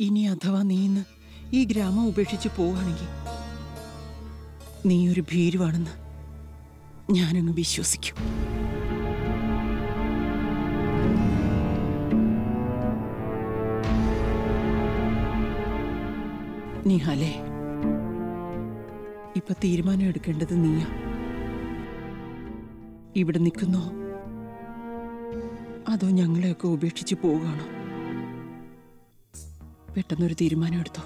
ഇനി അഥവാ നീ ഇന്ന് ഈ ഗ്രാമം ഉപേക്ഷിച്ച് പോവുകയാണെങ്കിൽ നീ ഒരു ഭീരുവാണെന്ന് ഞാനങ്ങ് വിശ്വസിക്കും നിഹാലേ ഇപ്പൊ തീരുമാനം എടുക്കേണ്ടത് നീയാ ഇവിടെ നിൽക്കുന്നോ അതോ ഞങ്ങളെയൊക്കെ ഉപേക്ഷിച്ച് പോവുകയാണോ പെട്ടെന്നൊരു തീരുമാനം എടുത്തോ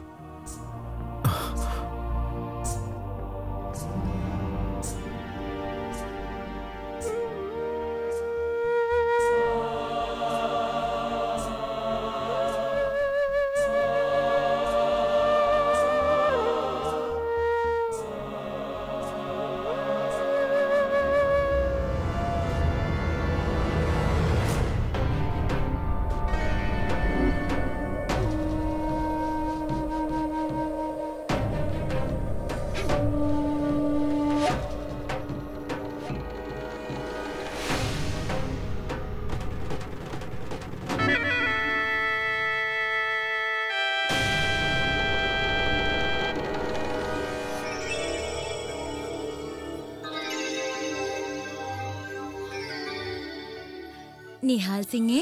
നിഹാൽ സിംഗെ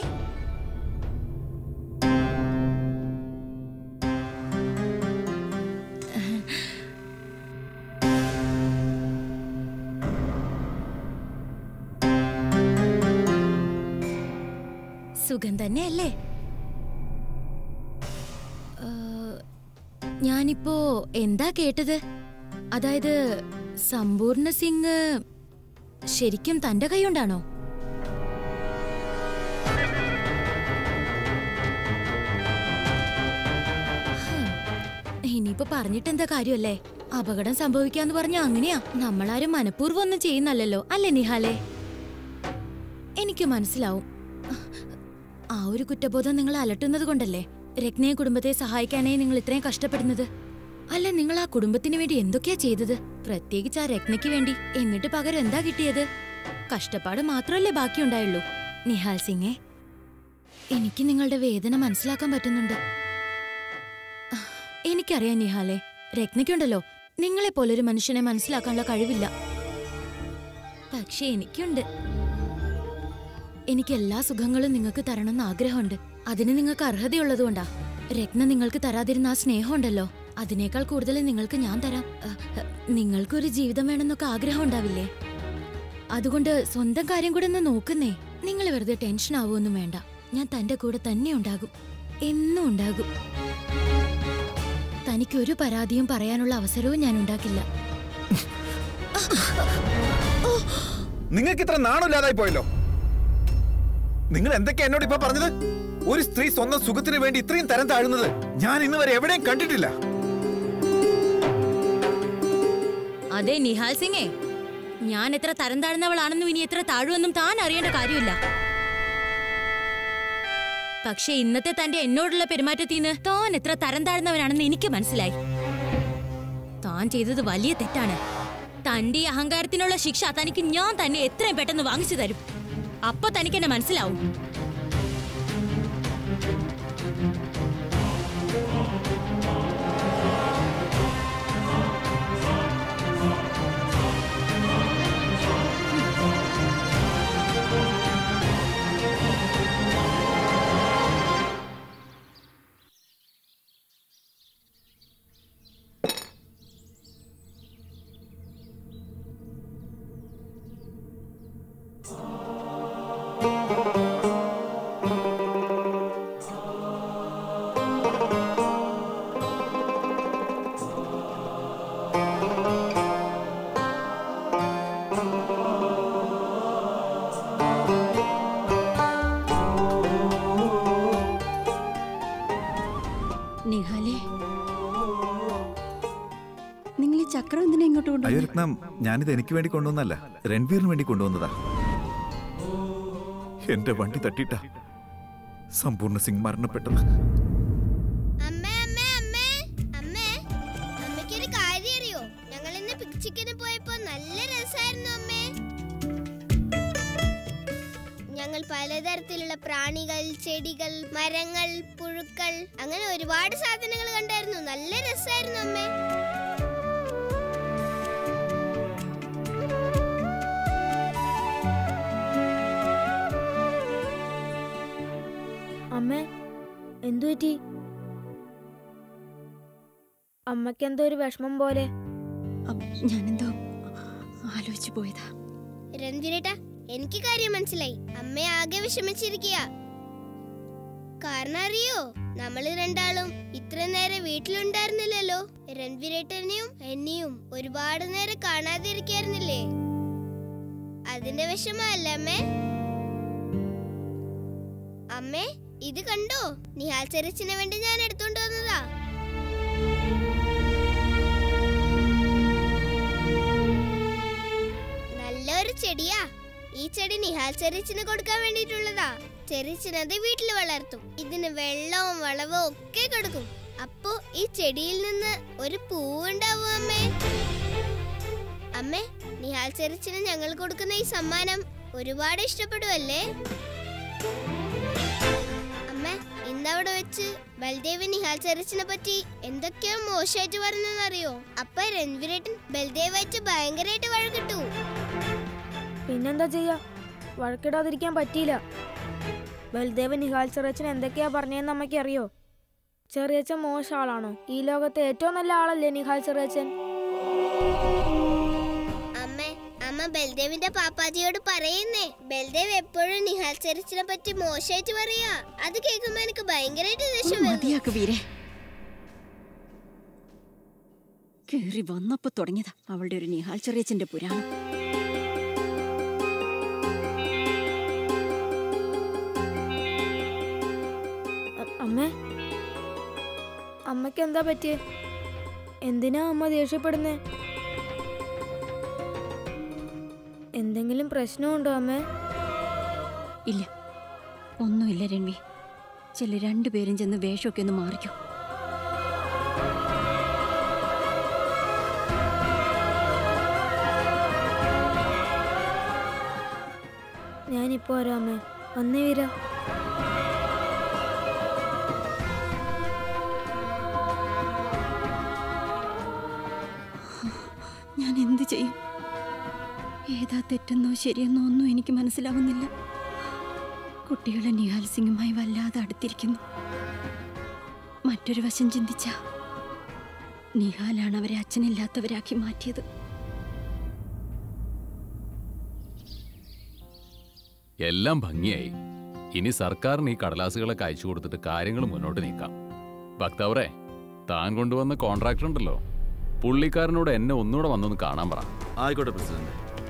സുഖം തന്നെയല്ലേ ആ, ഞാനിപ്പോ എന്താ കേട്ടത് അതായത് സമ്പൂർണ്ണ സിംഗ് ശരിക്കും തന്റെ കൈകൊണ്ടാണോ ഇനിയിപ്പോ പറഞ്ഞിട്ടെന്താ കാര്യമല്ലേ അപകടം സംഭവിക്കാന്ന് പറഞ്ഞ അങ്ങനെയാ നമ്മളാരും മനഃപൂർവ്വം ഒന്നും ചെയ്യുന്നല്ലോ അല്ലേ നിഹാലെ എനിക്ക് മനസ്സിലാവും ആ ഒരു കുറ്റബോധം നിങ്ങൾ അലട്ടുന്നത് കൊണ്ടല്ലേ രത്നയെ കുടുംബത്തെ സഹായിക്കാനായി നിങ്ങൾ ഇത്രയും കഷ്ടപ്പെടുന്നത് അല്ല നിങ്ങൾ ആ കുടുംബത്തിന് വേണ്ടി എന്തൊക്കെയാ ചെയ്തത് പ്രത്യേകിച്ച് ആ രത്നയ്ക്ക് വേണ്ടി എന്നിട്ട് പകരം എന്താ കിട്ടിയത് കഷ്ടപ്പാട് മാത്രമല്ലേ ബാക്കിയുണ്ടായുള്ളൂ നിഹാൽ സിംഗെ എനിക്ക് നിങ്ങളുടെ വേദന മനസ്സിലാക്കാൻ പറ്റുന്നുണ്ട് എനിക്കറിയാം നിഹാലെ രത്നയ്ക്കുണ്ടല്ലോ നിങ്ങളെ പോലൊരു മനുഷ്യനെ മനസ്സിലാക്കാനുള്ള കഴിവില്ല പക്ഷെ എനിക്കുണ്ട് എനിക്ക് എല്ലാ സുഖങ്ങളും നിങ്ങൾക്ക് തരണമെന്ന് ആഗ്രഹമുണ്ട് അതിന് നിങ്ങൾക്ക് അർഹതയുള്ളതുകൊണ്ടാ രത്ന നിങ്ങൾക്ക് തരാതിരുന്ന ആ സ്നേഹമുണ്ടല്ലോ അതിനേക്കാൾ കൂടുതൽ നിങ്ങൾക്ക് ഞാൻ തരാം അഹ്, അഹ്, നിങ്ങൾക്കൊരു ജീവിതം വേണമെന്നൊക്കെ ആഗ്രഹം ഉണ്ടാവില്ലേ അതുകൊണ്ട് സ്വന്തം കാര്യം കൂടെ ഒന്ന് നോക്കുന്നേ നിങ്ങൾ വെറുതെ ടെൻഷൻ ആവുമൊന്നും വേണ്ട ഞാൻ തന്റെ കൂടെ തന്നെ ഉണ്ടാകും എന്നും ഉണ്ടാകും തനിക്ക് ഒരു പരാതിയും പറയാനുള്ള അവസരവും ഞാൻ ഉണ്ടാക്കില്ല നിങ്ങൾക്ക് ഇത്ര നാണമില്ലാതായി പോയല്ലോ നിങ്ങൾ എന്തൊക്കെയാ എന്നോട് ഇപ്പൊ പറഞ്ഞത് ഒരു സ്ത്രീ സ്വന്തം സുഖത്തിന് വേണ്ടി ഇത്രയും തരം താഴുന്നത് ഞാൻ ഇന്ന് വരെ എവിടെയും കണ്ടിട്ടില്ല അതെ നിഹാൽ സിംഗേ ഞാൻ എത്ര തരം താഴ്ന്നവളാണെന്നും ഇനി എത്ര താഴുമെന്നും താൻ അറിയേണ്ട കാര്യമില്ല പക്ഷെ ഇന്നത്തെ തന്റെ എന്നോടുള്ള പെരുമാറ്റത്തിൽ നിന്ന് താൻ എത്ര തരം താഴ്ന്നവനാണെന്ന് എനിക്ക് മനസ്സിലായി താൻ ചെയ്തത് വലിയ തെറ്റാണ് തന്റെ ഈ അഹങ്കാരത്തിനുള്ള ശിക്ഷ തനിക്ക് ഞാൻ തന്നെ എത്രയും പെട്ടെന്ന് വാങ്ങിച്ചു തരും അപ്പൊ തനിക്ക് എന്നെ മനസ്സിലാവും നിഹാലേ നിങ്ങൾ ഈ ചക്രം എന്തിനാ ഇങ്ങോട്ട് അയ്യോ കൊണ്ടുവന്നു രത്നം ഞാനിത് എനിക്ക് വേണ്ടി കൊണ്ടുവന്നല്ല രൺവീറിന് വേണ്ടി കൊണ്ടുവന്നതാ എന്റെ വണ്ടി തട്ടിട്ട സമ്പൂർണ്ണ സിംഗ് മരണപ്പെട്ടത് അമ്മേ അമ്മേ അമ്മേ അമ്മേ അമ്മയ്ക്കൊരു കാര്യം അറിയോ ഞങ്ങൾ ഇന്ന് പിക്ചിക്കിന് പോയപ്പോ നല്ല രസമായിരുന്നു അമ്മേ ഞങ്ങൾ ഞങ്ങൾ പലതരത്തിലുള്ള പ്രാണികൾ ചെടികൾ മരങ്ങൾ പുഴുക്കൾ അങ്ങനെ ഒരുപാട് സാധനങ്ങൾ കണ്ടായിരുന്നു നല്ല രസമായിരുന്നു അമ്മേ അമ്മേ എന്തു പറ്റി അമ്മയ്ക്ക് എന്തോ ഒരു വിഷമം പോലെ അം- ഞാനെന്തോ ആലോചിച്ചു പോയതാ രഞ്ജിരേട്ട എനിക്ക് കാര്യം മനസ്സിലായി അമ്മ ആകെ വിഷമിച്ചിരിക്കുക കാരണം അറിയോ നമ്മള് രണ്ടാളും ഇത്ര നേരം വീട്ടിലുണ്ടായിരുന്നില്ലല്ലോ രൺവീരേട്ടനെയും എന്നെയും ഒരുപാട് നേരം കാണാതിരിക്കായിരുന്നില്ലേ അതിന്റെ വിഷമല്ല അമ്മേ അമ്മേ ഇത് കണ്ടോ നിഹാൽ ചെറിച്ചിന് വേണ്ടി ഞാൻ എടുത്തോണ്ട് വന്നതാ നല്ലൊരു ചെടിയാ ഈ ചെടി നിഹാൽ ചെറിച്ചിന് കൊടുക്കാൻ വേണ്ടിയിട്ടുള്ളതാ ചെറിച്ചിന് അത് വീട്ടിൽ വളർത്തും ഇതിന് വെള്ളവും വളവും ഒക്കെ കൊടുക്കും അപ്പോ ഈ ചെടിയിൽ നിന്ന് ഒരു പൂവുണ്ടാവും അമ്മേ അമ്മേ നിഹാൽ ചെറിച്ചിന് ഞങ്ങൾ കൊടുക്കുന്ന ഈ സമ്മാനം ഒരുപാട് ഇഷ്ടപ്പെടുവല്ലേ അമ്മ ഇന്നവിടെ വെച്ച് ബൽദേവ് നിഹാൽ ചെറിച്ചിനെ പറ്റി എന്തൊക്കെയോ മോശമായിട്ട് പറഞ്ഞെന്നറിയോ അപ്പൊ രൺവീരേട്ടൻ ബൽദേവായിട്ട് ഭയങ്കരമായിട്ട് വഴക്കിട്ടു പിന്നെന്താ ചെയ്യാ വഴക്കിടാതിരിക്കാൻ പറ്റിയില്ല ബൽദേവ് നിഹാൽ ചെറിയച്ചൻ എന്തൊക്കെയാ പറഞ്ഞതെന്ന് അമ്മയ്ക്ക് അറിയോ ചെറിയച്ചൻ മോശ ആളാണോ ഈ ലോകത്തെ ഏറ്റവും നല്ല ആളല്ലേ നിഹാൽ ചെറിയച്ചൻ അമ്മ അമ്മ ബൽദേവിന്റെ പാപ്പാജിയോട് പറയുന്നേ ബൽദേവ് എപ്പോഴും നിഹാൽ ചെറിച്ചിനെ പറ്റി മോശമായിട്ട് പറയാ അത് കേൾക്കുമ്പോ എനിക്ക് ഭയങ്കരമായിട്ട് ദേഷ്യം വരുന്നു മതിയാക്ക് വീരെ കേറി വന്നപ്പോ തുടങ്ങിയതാ അവളുടെ ഒരു നിഹാൽ ചെറിയച്ചന്റെ പുരാണം അ- അമ്മേ അമ്മയ്ക്ക് എന്താ പറ്റിയേ എന്തിനാ അമ്മ ദേഷ്യപ്പെടുന്നേ എന്തെങ്കിലും പ്രശ്നമുണ്ടോ അമ്മേ ഇല്ല ഒന്നുമില്ല രൺവി ചെല്ലു രണ്ടുപേരും ചെന്ന് വേഷമൊക്കെ ഒന്ന് മാറിക്കോ ഞാനിപ്പോ വരാം അമ്മേ വന്നേ വീരാ ഞാൻ എന്ത് ചെയ്യും ഏതാ തെറ്റെന്നോ ശരിയെന്നോ ഒന്നും എനിക്ക് മനസ്സിലാവുന്നില്ല കുട്ടികളെ നിഹാൽ സിംഗുമായി വല്ലാതെ അടുത്തിരിക്കുന്നു മറ്റൊരു വശം ചിന്തിച്ച നിഹാലാണ് അവരെ അച്ഛനില്ലാത്തവരാക്കി മാറ്റിയത് എല്ലാം ഭംഗിയായി ഇനി സർക്കാരിന് ഈ കടലാസുകളൊക്കെ അയച്ചു കൊടുത്തിട്ട് കാര്യങ്ങൾ മുന്നോട്ട് നീക്കാം ഭക്തവറെ താൻ കൊണ്ടുവന്ന കോൺട്രാക്ടർ ഉണ്ടല്ലോ പുള്ളിക്കാരനോട് എന്നെ ഒന്നുകൂടെ വന്നൊന്ന് കാണാൻ പറ ആയിക്കോട്ടെ പ്രസിഡന്റ്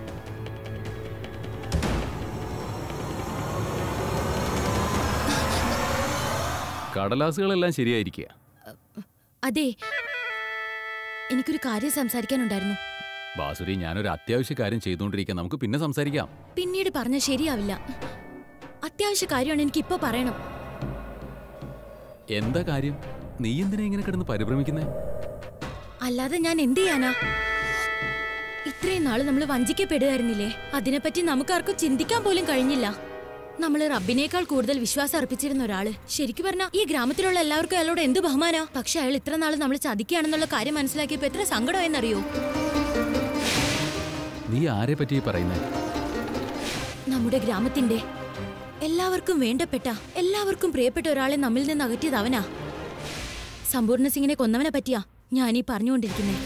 കടലാസുകളെല്ലാം ശരിയായിരിക്കുക അതെ എനിക്കൊരു കാര്യം സംസാരിക്കാനുണ്ടായിരുന്നു ബാസുരി ഞാനൊരു അത്യാവശ്യ കാര്യം ചെയ്തുകൊണ്ടിരിക്കാം നമുക്ക് പിന്നെ സംസാരിക്കാം പിന്നീട് പറഞ്ഞ ശരിയാവില്ല അത്യാവശ്യ കാര്യമാണ് എനിക്ക് ഇപ്പൊ പറയണം എന്താ കാര്യം നീ എന്തിനാ ഇങ്ങനെ കിടന്ന് പരിഭ്രമിക്കുന്നേ അല്ലാതെ ഞാൻ എന്ത് ചെയ്യാനാ ഇത്രയും നാള് നമ്മൾ വഞ്ചിക്കപ്പെടുകയായിരുന്നില്ലേ അതിനെപ്പറ്റി നമുക്കാർക്കും ചിന്തിക്കാൻ പോലും കഴിഞ്ഞില്ല നമ്മൾ റബ്ബിനേക്കാൾ കൂടുതൽ വിശ്വാസം അർപ്പിച്ചിരുന്ന ഒരാള് ശരിക്കും പറഞ്ഞാ ഈ ഗ്രാമത്തിലുള്ള എല്ലാവർക്കും അയാളോട് എന്ത് ബഹുമാനാ പക്ഷെ അയാൾ ഇത്ര നാള് നമ്മൾ ചതിക്കുകയാണെന്നുള്ള കാര്യം മനസ്സിലാക്കിയപ്പോ എത്ര സങ്കടമായെന്നറിയോ നീ ആരെ പറ്റി പറയുന്നേ നമ്മുടെ ഗ്രാമത്തിന്റെ എല്ലാവർക്കും വേണ്ടപ്പെട്ട എല്ലാവർക്കും പ്രിയപ്പെട്ട ഒരാളെ നമ്മിൽ നിന്ന് അകറ്റിയത് അവനാ സമ്പൂർണ്ണ സിംഗിനെ കൊന്നവനെ പറ്റിയാ ഞാൻ ഈ പറഞ്ഞുകൊണ്ടിരിക്കുന്നേ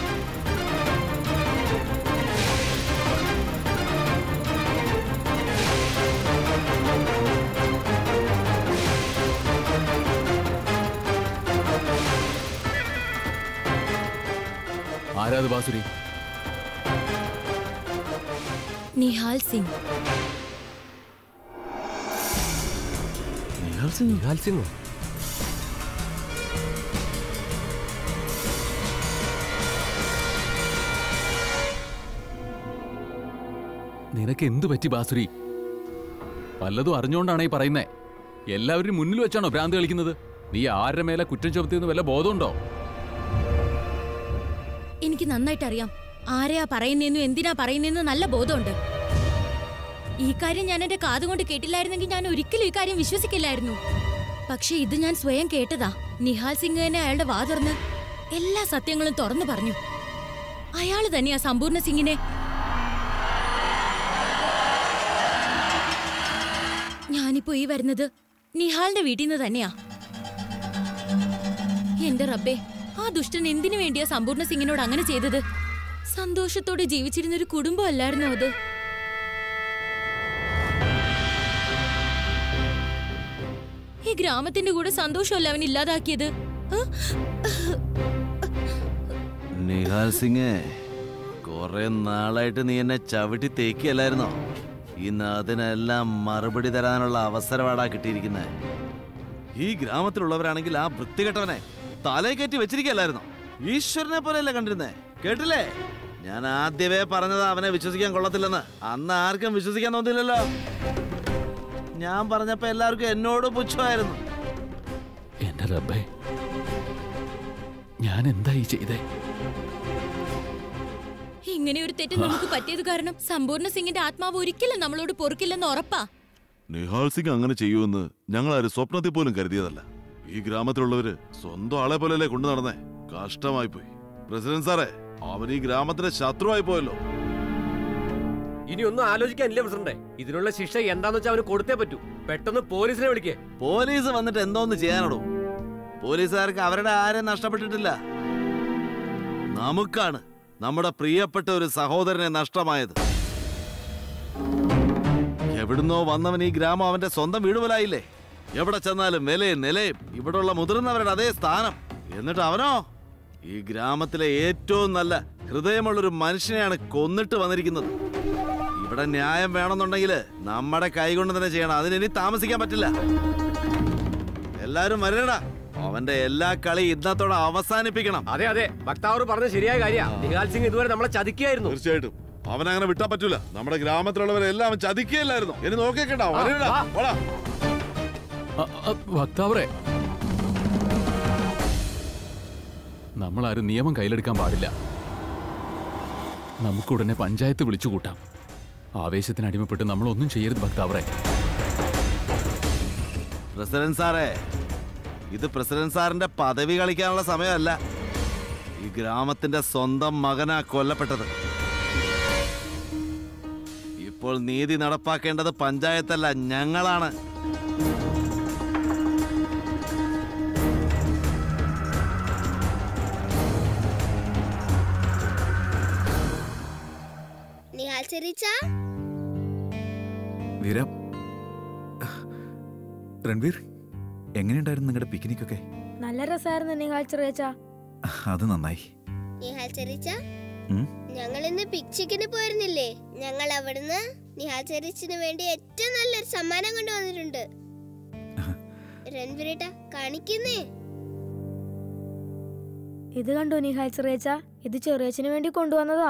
ആരാത് ബാസുരി നിഹാൽ സിംഗ് നിഹാൽ സിംഗ് നിഹാൽ സിംഗോ നിനക്ക് എന്തു പറ്റി ബാസുരി പലതും അറിഞ്ഞുകൊണ്ടാണ് ഈ പറയുന്നേ എല്ലാവരും മുന്നിൽ വെച്ചാണോ ഭ്രാന്ത് കളിക്കുന്നത് നീ ആരുടെ മേലെ കുറ്റം ചുമത്തിയെന്ന് വല്ല ബോധമുണ്ടോ എനിക്ക് നന്നായിട്ട് അറിയാം ആരെയാ പറയുന്നേന്നും എന്തിനാ പറയുന്നേന്നും നല്ല ബോധമുണ്ട് ഈ കാര്യം ഞാൻ എന്റെ കാതുകൊണ്ട് കേട്ടില്ലായിരുന്നെങ്കിൽ ഞാൻ ഒരിക്കലും ഈ കാര്യം വിശ്വസിക്കില്ലായിരുന്നു പക്ഷെ ഇത് ഞാൻ സ്വയം കേട്ടതാ നിഹാൽ സിംഗ് തന്നെ അയാളുടെ വാ തുറന്ന് എല്ലാ സത്യങ്ങളും തുറന്നു പറഞ്ഞു അയാള് തന്നെയാ സമ്പൂർണ്ണ സിംഗിനെ ഞാനിപ്പോ ഈ വരുന്നത് നിഹാലിന്റെ വീട്ടിൽ നിന്ന് തന്നെയാ എന്റെ റബ്ബേ ആ ദുഷ്ടൻ എന്തിനു വേണ്ടിയാ സമ്പൂർണ്ണ സിംഗിനോട് അങ്ങനെ ചെയ്തത് സന്തോഷത്തോടെ ജീവിച്ചിരുന്ന ഒരു കുടുംബം അല്ലായിരുന്നോ അത് ഈ ഗ്രാമത്തിന്റെ കൂടെ സന്തോഷമല്ല അവൻ ഇല്ലാതാക്കിയത് ആ? നിഹാൽ സിംഗ് കുറെ നാളായിട്ട് നീ എന്നെ ചവിട്ടി തേക്കിയല്ലായിരുന്നോ ഇന്ന് അതിനെല്ലാം മറുപടി തരാനുള്ള അവസരമാടാ കിട്ടിയിരിക്കുന്നത് ഈ ഗ്രാമത്തിലുള്ളവരാണെങ്കിൽ ആ വൃത്തികെട്ടവനെ തലേ കയറ്റി വെച്ചിരിക്കല്ലായിരുന്നോ ഈശ്വരനെ പോലെയല്ലേ കണ്ടിരുന്നേ കേട്ടില്ലേ ഞാൻ ആദ്യമേ പറഞ്ഞത് അവനെ വിശ്വസിക്കാൻ കൊള്ളത്തില്ലെന്ന് അന്ന് ആർക്കും വിശ്വസിക്കാൻ തോന്നില്ലല്ലോ ഞാൻ പറഞ്ഞപ്പോ എല്ലാവർക്കും എന്നോട് പുച്ഛമായിരുന്നു എന്റെ റബ്ബേ ഞാൻ എന്താ ഈ ചെയ്തേ ഇങ്ങനെ ഒരു തെറ്റ് നമുക്ക് പറ്റിയത് കാരണം സമ്പൂർണ്ണ സിംഗിന്റെ ആത്മാവ് ഒരിക്കലും നമ്മളോട് പൊറുക്കില്ലെന്ന് ഉറപ്പാ നിഹാൽ സിംഗ് അങ്ങനെ ചെയ്യുമെന്ന് ഞങ്ങൾ ആരും സ്വപ്നത്തിൽ പോലും കരുതിയതല്ല ഈ ഗ്രാമത്തിലുള്ളവര് സ്വന്തം ആളെ പോലെയല്ലേ കൊണ്ടു നടന്നേ കഷ്ടമായി പോയി പ്രസിഡന്റ് സാറേ അവൻ ഈ ഗ്രാമത്തിന്റെ ശത്രുവായി പോയല്ലോ ഇനി ഒന്നും ആലോചിക്കാനില്ല പ്രസിഡന്റ് ഇതിനുള്ള ശിക്ഷ എന്താന്ന് വെച്ചാൽ അവന് കൊടുത്തേ പറ്റൂ പെട്ടെന്ന് പോലീസിനെ വിളിക്കേ പോലീസ് വന്നിട്ട് എന്തോന്ന് ചെയ്യാനോടോ പോലീസുകാർക്ക് അവരുടെ ആരെയും നഷ്ടപ്പെട്ടിട്ടില്ല നമുക്കാണ് നമ്മുടെ പ്രിയപ്പെട്ട ഒരു സഹോദരനെ നഷ്ടമായത് എവിടുന്നോ വന്നവൻ ഈ ഗ്രാമം അവന്റെ സ്വന്തം വീട് പോലായില്ലേ എവിടെ ചെന്നാലും വിലയും നിലയും ഇവിടെയുള്ള മുതിർന്നവരുടെ അതേ സ്ഥാനം എന്നിട്ട് അവനോ ഈ ഗ്രാമത്തിലെ ഏറ്റവും നല്ല ഹൃദയമുള്ളൊരു മനുഷ്യനെയാണ് കൊന്നിട്ട് വന്നിരിക്കുന്നത് ഇവിടെ ന്യായം വേണമെന്നുണ്ടെങ്കിൽ നമ്മുടെ കൈകൊണ്ട് തന്നെ ചെയ്യണം അതിനി താമസിക്കാൻ പറ്റില്ല എല്ലാരും വരണടാ അവന്റെ എല്ലാ കളി ഇന്നത്തോടെ അവസാനിപ്പിക്കണം അതെ അതെ ഭക്താവർ പറഞ്ഞ ശരിയായ കാര്യ നിഹാൽ സിംഗ് ഇതുവരെ നമ്മളെ ചതിക്കുകയായിരുന്നു തീർച്ചയായിട്ടും അവൻ അങ്ങനെ വിട്ടാൻ പറ്റൂല നമ്മുടെ ഗ്രാമത്തിലുള്ളവരെല്ലാം അവൻ ചതിക്കുകയല്ലായിരുന്നു ഇനി നോക്കിക്കട്ടോ വരടാ വാ. വാടാ അ- അ- വക്താവറെ നമ്മളാരും നിയമം കയ്യിലെടുക്കാൻ പാടില്ല നമുക്കുടനെ പഞ്ചായത്ത് വിളിച്ചു കൂട്ടാം ആവേശത്തിന് അടിമപ്പെട്ട് നമ്മളൊന്നും ചെയ്യരുത് ഭക്താവറെ പ്രസിഡന്റ് സാറേ ഇത് പ്രസിഡന്റ് സാറിന്റെ പദവി കളിക്കാനുള്ള സമയമല്ല ഈ ഗ്രാമത്തിന്റെ സ്വന്തം മകനാ കൊല്ലപ്പെട്ടത് ഇപ്പോൾ നീതി നടപ്പാക്കേണ്ടത് പഞ്ചായത്തല്ല ഞങ്ങളാണ് നിഹാൽ ചെറിച്ച വീര രൺവീർ എങ്ങനെയുണ്ടായിരുന്നു നിങ്ങളുടെ പിക്നിക് ഒക്കെ നല്ല രസമായിരുന്നു നിഹാൽ ചെറിയച്ച അത് നന്നായി നിഹാൽ ചെറിച്ച ഉം? ഞങ്ങൾ ഇന്ന് പിക്ചിക്കിന് പോയിരുന്നില്ലേ ഞങ്ങൾ അവിടുന്ന് നിഹാൽ ചെറിച്ചിന് വേണ്ടി ഏറ്റവും നല്ലൊരു സമ്മാനം കൊണ്ടുവന്നിട്ടുണ്ട് രൺവീരേട്ട കാണിക്കുന്നേ ഇത് കണ്ടു നിഹാൽ ചെറിയച്ച ഇത് ചെറിയച്ചന് വേണ്ടി കൊണ്ടുവന്നതാ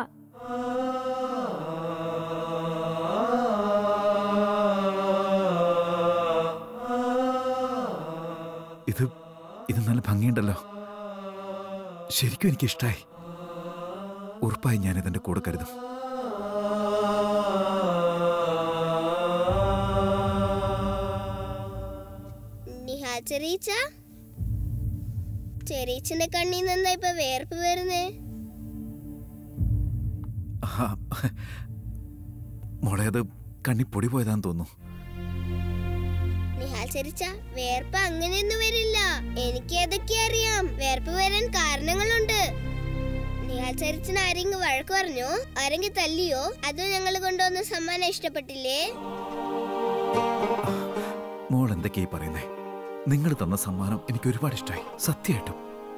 ഇത് ഇത് നല്ല ഭംഗിയുണ്ടല്ലോ ശരിക്കും എനിക്ക് ഇഷ്ടമായി ഉറപ്പായി ഞാൻ ഇതിന്റെ കൂടെ കരുതും നിഹാൽ ചെറിച്ച ചെറിയച്ചന്റെ കണ്ണിൽ നിന്നാ ഇപ്പൊ വേർപ്പ് വരുന്നേ ആ, മോളെ അത് കണ്ണി പൊടി പോയതാന്ന് തോന്നുന്നു നിഹാൽ ചെറിച്ച വേർപ്പ് അങ്ങനെയൊന്നും വരില്ല എനിക്ക് അതൊക്കെ അറിയാം വേർപ്പ് വരാൻ കാരണങ്ങളുണ്ട് നിഹാൽ ചരിച്ചിന് ആരെങ്കിലും വഴക്ക് പറഞ്ഞോ ആരെങ്കിലും തല്ലിയോ അതോ ഞങ്ങൾ കൊണ്ടുവന്ന സമ്മാനം ഇഷ്ടപ്പെട്ടില്ലേ മോൾ എന്തൊക്കെയായി പറയുന്നേ നിങ്ങൾ തന്ന സമ്മാനം എനിക്ക് ഒരുപാട് ഇഷ്ടമായി സത്യമായിട്ടും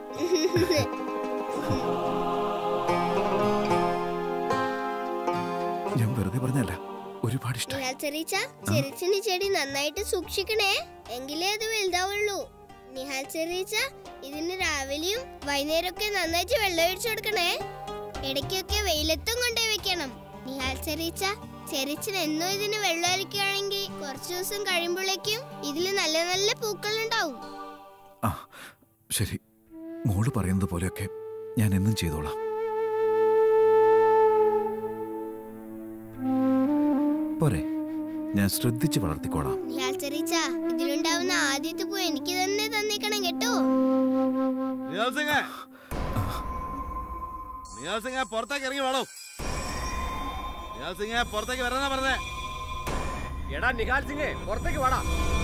ഞാൻ വെറുതെ പറഞ്ഞല്ല ഒരുപാട് ഇഷ്ടമായി നിഹാൽ ചെറിച്ച ചെറിച്ചിന് ചെടി നന്നായിട്ട് സൂക്ഷിക്കണേ എങ്കിലേ അത് വലുതാവുള്ളൂ നിഹാൽ ചെറിച്ച ഇതിന് രാവിലെയും വൈകുന്നേരമൊക്കെ നന്നായിട്ട് വെള്ളം ഒഴിച്ചു കൊടുക്കണേ ഇടയ്ക്കൊക്കെ വെയിലത്തും കൊണ്ടുപോയി വെക്കണം നിഹാൽ ചെറിച്ച ചെറിച്ചിന് എന്നോ ഇതിന് വെള്ളം ഒഴിക്കുകയാണെങ്കിൽ കുറച്ചു ദിവസം കഴിയുമ്പോഴേക്കും ഇതിൽ നല്ല നല്ല പൂക്കൾ ഉണ്ടാവും ആ ശരി മോള് പറയുന്നത് പോലെയൊക്കെ ഞാൻ എന്നും ചെയ്തോളാം പോരെ ഞാൻ ശ്രദ്ധിച്ച് വളർത്തിക്കോളാം നിഹാൽ ചെറിച്ച ഇതിലുണ്ടാവുന്ന ആദ്യത്തെ പൂ എനിക്ക് തന്നെ തന്നേക്കണം കേട്ടോ നിഹാൽ സിംഗ് നിഹാൽ സിംഗ് പുറത്തേക്ക് ഇറങ്ങി വേണോ നിഹാൽ സിംഗ് പുറത്തേക്ക് വരാനാ പറഞ്ഞേ എടാ നിഹാൽ സിംഗേ പുറത്തേക്ക് വാടാ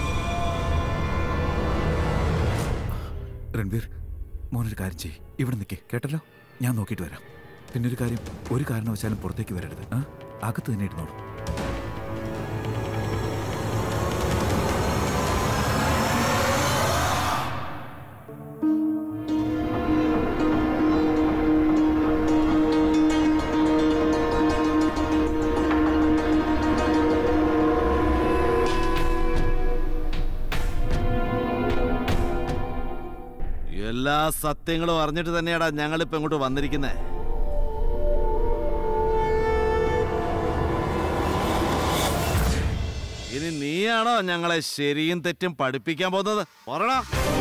രൺവീർ മോനൊരു കാര്യം ചെയ്യ് ഇവിടെ നിൽക്കേ കേട്ടല്ലോ ഞാൻ നോക്കിയിട്ട് വരാം പിന്നെ ഒരു കാര്യം ഒരു കാരണവശാലും പുറത്തേക്ക് വരരുത് ആ അകത്ത് തന്നെ ഇരുന്നോളൂ എല്ലാ സത്യങ്ങളും അറിഞ്ഞിട്ട് തന്നെയാടാ ഞങ്ങളിപ്പോ ഇങ്ങോട്ട് വന്നിരിക്കുന്നേ ഇനി നീയാണോ ഞങ്ങളെ ശരിയും തെറ്റും പഠിപ്പിക്കാൻ പോകുന്നത് പറടാ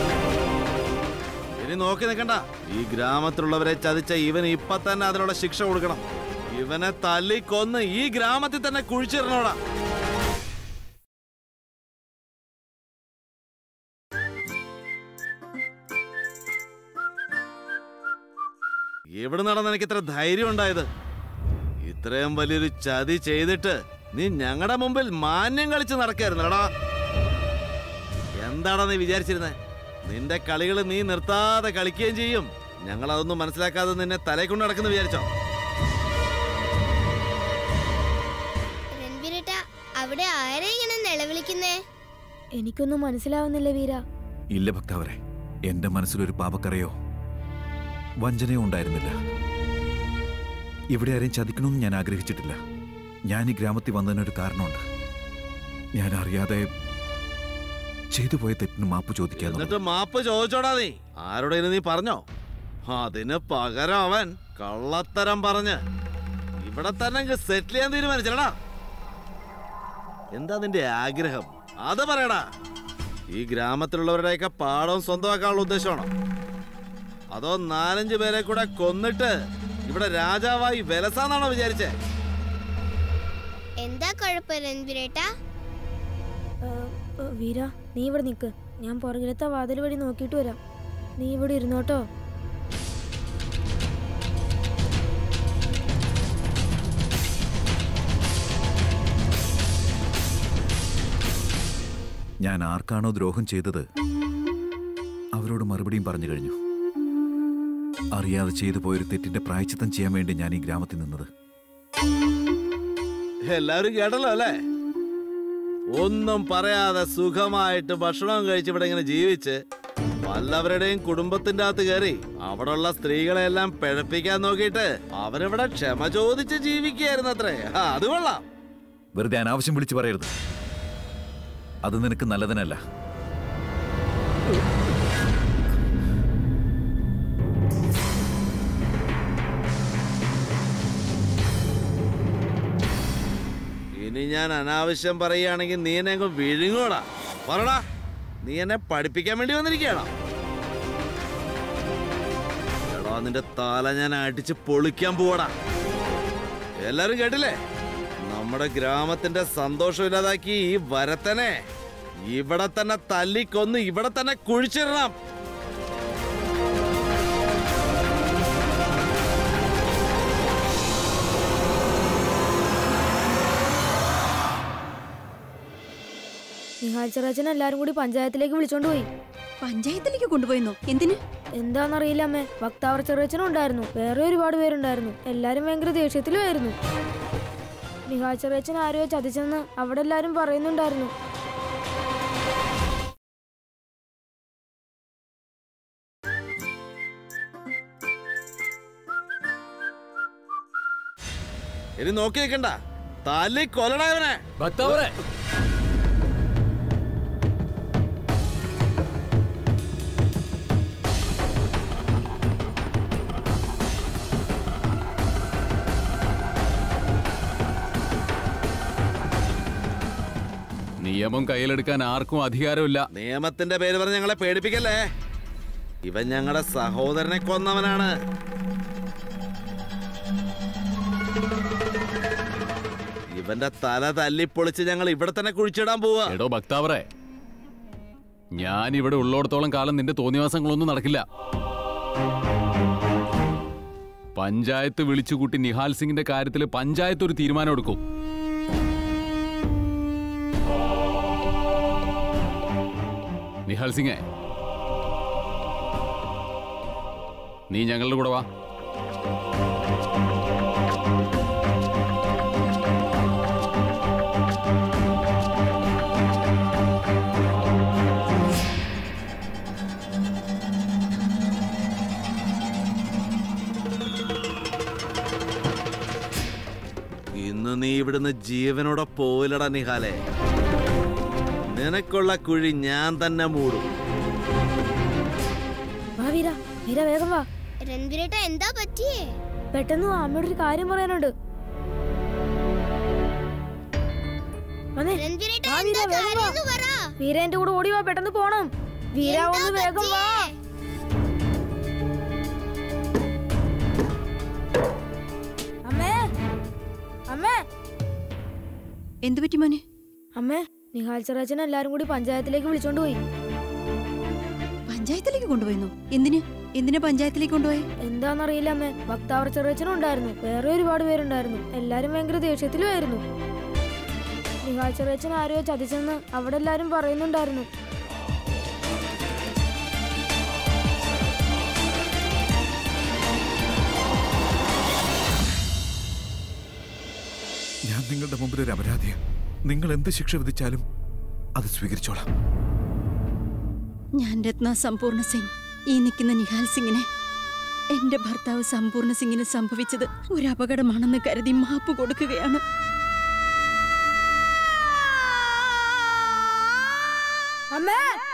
ഇനി നോക്കി നിൽക്കണ്ട ഈ ഗ്രാമത്തിലുള്ളവരെ ചതിച്ച ഇവന് ഇപ്പൊ തന്നെ അതിനുള്ള ശിക്ഷ കൊടുക്കണം ഇവനെ തല്ലിക്കൊന്ന് ഈ ഗ്രാമത്തിൽ തന്നെ കുഴിച്ചിരണോടാ എവിടെ നടന്ന് എനിക്ക് ഇത്ര ധൈര്യം ഉണ്ടായത് ഇത്രയും വലിയൊരു ചതി ചെയ്തിട്ട് നീ ഞങ്ങളുടെ മുമ്പിൽ മാന്യം കളിച്ച് നടക്കായിരുന്നടാ എന്താടാ നീ വിചാരിച്ചിരുന്നേ നിന്റെ കളികൾ നീ നിർത്താതെ കളിക്കുകയും ചെയ്യും ഞങ്ങൾ അതൊന്നും മനസ്സിലാക്കാതെ നിന്നെ തലേ കൊണ്ട് നടക്കുന്നു വിചാരിച്ചോ രൺവീരേട്ട അവിടെ ആരെ ഇങ്ങനെ നിലവിളിക്കുന്നേ എനിക്കൊന്നും മനസ്സിലാവുന്നില്ല വീര ഇല്ല ഭക്താവരെ എന്റെ മനസ്സിലൊരു പാപക്കറയോ വഞ്ചനയോ ഉണ്ടായിരുന്നില്ല ഇവിടെ ആരെയും ചതിക്കണമെന്ന് ഞാൻ ആഗ്രഹിച്ചിട്ടില്ല ഞാൻ ഈ ഗ്രാമത്തിൽ വന്നതിനൊരു കാരണമുണ്ട് ഞാൻ അറിയാതെ ചെയ്തു പോയ തെറ്റിന് മാപ്പ് ചോദിക്കാതെ എന്നിട്ട് മാപ്പ് ചോദിച്ചോടാ നീ ആരോടേലും നീ പറഞ്ഞോ അതിന് പകരം അവൻ കള്ളത്തരം പറഞ്ഞ് ഇവിടെ തന്നെ സെറ്റിൽ ചെയ്യാൻ തീരുമാനിച്ചടാ എന്താ നിന്റെ ആഗ്രഹം അത് പറയടാ ഈ ഗ്രാമത്തിലുള്ളവരുടെയൊക്കെ പാടം സ്വന്തമാക്കാനുള്ള ഉദ്ദേശമാണോ അതോ നാലഞ്ച് പേരെ കൂടെ കൊന്നിട്ട് ഇവിടെ രാജാവായി വിലസാന്നാണോ വിചാരിച്ചേ എന്താ കുഴപ്പം രൺവീരേട്ട ഏ, ഏ, വീര നീ ഇവിടെ നിൽക്ക് ഞാൻ പുറകിലത്തെ വാതിൽ വഴി നോക്കിയിട്ട് വരാം നീ ഇവിടെ ഇരുന്നോട്ടോ ഞാൻ ആർക്കാണോ ദ്രോഹം ചെയ്തത് അവരോട് മറുപടിയും പറഞ്ഞു കഴിഞ്ഞു അറിയാതെ ചെയ്തു പോയൊരു തെറ്റിന്റെ പ്രായച്ചിത്തം ചെയ്യാൻ വേണ്ടി ഞാൻ ഈ ഗ്രാമത്തിൽ നിന്നത് എല്ലാവരും കേട്ടല്ലോ അല്ലേ ഒന്നും പറയാതെ സുഖമായിട്ട് ഭക്ഷണം കഴിച്ച് ഇവിടെ ഇങ്ങനെ ജീവിച്ച് വല്ലവരുടെയും കുടുംബത്തിന്റെ അകത്ത് കയറി അവിടെയുള്ള സ്ത്രീകളെല്ലാം പിഴപ്പിക്കാൻ നോക്കിയിട്ട് അവരിവിടെ ക്ഷമ ചോദിച്ച് ജീവിക്കുകയായിരുന്നു അത്രേ ആ, അത് കൊള്ളാം വെറുതെ അനാവശ്യം വിളിച്ചു പറയരുത് അത് നിനക്ക് നല്ലതിനല്ല ഇനി ഞാൻ അനാവശ്യം പറയുകയാണെങ്കിൽ നീ എന്നെ അങ്ങ് വിഴുങ്ങോടാ പറടാ നീ എന്നെ പഠിപ്പിക്കാൻ വേണ്ടി വന്നിരിക്കുകയാണോ എടാ നിന്റെ തല ഞാൻ അടിച്ച് പൊളിക്കാൻ പോവാടാ എല്ലാരും കേട്ടില്ലേ നമ്മുടെ ഗ്രാമത്തിന്റെ സന്തോഷം ഇല്ലാതാക്കി ഈ വരത്തനെ ഇവിടെ തന്നെ തല്ലിക്കൊന്ന് ഇവിടെ തന്നെ കുഴിച്ചിടണം നിഹാൽ ചെറാച്ചൻ എല്ലാരും കൂടി പഞ്ചായത്തിലേക്ക് വിളിച്ചോണ്ട് പോയി പഞ്ചായത്തിലേക്ക് കൊണ്ടുപോയിന്നോ എന്തിന് എന്താണെന്നറിയില്ല അമ്മേ ഭക്താവർ ചെറുവച്ചനും ഉണ്ടായിരുന്നു വേറെ ഒരുപാട് പേരുണ്ടായിരുന്നു എല്ലാരും ഭയങ്കര ദേഷ്യത്തിലുമായിരുന്നു നിഹാൽ ചെറുവച്ചൻ ആരെയോ ചതിച്ചെന്ന് അവിടെ എല്ലാരും പറയുന്നുണ്ടായിരുന്നു ഇനി നോക്കി നിൽക്കണ്ട തല്ലി കൊല്ലടായവനെ ഭക്താവരെ നിയമം കയ്യിലെടുക്കാൻ ആർക്കും അധികാരമില്ല നിയമത്തിന്റെ പേര് പറഞ്ഞ് ഞങ്ങളെ പേടിപ്പിക്കല്ലേ ഇവൻ ഞങ്ങളുടെ സഹോദരനെ കൊന്നവനാണ് ഇവന്റെ തല തല്ലിപ്പൊളിച്ച് ഞങ്ങൾ ഇവിടെ തന്നെ കുഴിച്ചിടാൻ പോവാ എടോ ഭക്താവറെ ഞാൻ ഇവിടെ ഉള്ളിടത്തോളം കാലം നിന്റെ തോന്നിവാസങ്ങളൊന്നും നടക്കില്ല പഞ്ചായത്ത് വിളിച്ചുകൂട്ടി നിഹാൽ സിംഗിന്റെ കാര്യത്തിൽ പഞ്ചായത്ത് ഒരു തീരുമാനം എടുക്കും നിഹാൽ സിംഗേ നീ ഞങ്ങളുടെ കൂടെ വാ ഇന്ന് നീ ഇവിടുന്ന് ജീവനോടെ പോവില്ലടാ നിഹാലെ നിനക്കുള്ള കുഴി ഞാൻ തന്നെ മൂടും വാ വീര വീര വേഗം വാ രൺവീരേട്ട എന്താ പറ്റിയേ പെട്ടെന്ന് വാ അമ്മയോട് ഒരു കാര്യം പറയാനുണ്ട് വന്നേ രൺവീരേട്ട വാ വീര എന്താ വേഗം വാ കാര്യമെന്ന് പറ വീര എന്റെ കൂടെ ഓടി വാ പെട്ടെന്ന് പോണം വീര എന്താ ഒന്ന് വേഗം വാ പറ്റിയേ? അമ്മേ അമ്മേ എന്തു പറ്റി മോനെ അമ്മേ നിഹാൽ ചെറാച്ചൻ എല്ലാരും കൂടി പഞ്ചായത്തിലേക്ക് വിളിച്ചോണ്ട് പോയി പഞ്ചായത്തിലേക്ക് കൊണ്ടുപോയെന്നോ എന്തിന് എന്തിനാ പഞ്ചായത്തിലേക്ക് കൊണ്ടുപോയെ എന്താന്നറിയില്ല അമ്മേ ഭക്താവർ ചെറുവച്ചനും ഉണ്ടായിരുന്നു വേറെ ഒരുപാട് പേരുണ്ടായിരുന്നു എല്ലാരും ഭയങ്കര ദേഷ്യത്തിലുമായിരുന്നു നിഹാൽ ചെറുവച്ചൻ ആരെയോ ചതിച്ചെന്ന് അവിടെ എല്ലാരും പറയുന്നുണ്ടായിരുന്നു ഞാൻ നിങ്ങളുടെ മുമ്പിൽ ഒരു അപരാധിയാണ് നിങ്ങൾ എന്ത് ശിക്ഷ വിധിച്ചാലും അത് സ്വീകരിച്ചോളാം ഞാൻ രത്ന സമ്പൂർണ്ണ സിംഗ് ഈ നിൽക്കുന്ന നിഹാൽ സിംഗിനെ എന്റെ ഭർത്താവ് സമ്പൂർണ്ണ സിംഗിന് സംഭവിച്ചത് ഒരു അപകടമാണെന്ന് കരുതി മാപ്പ് കൊടുക്കുകയാണ് അമ്മേ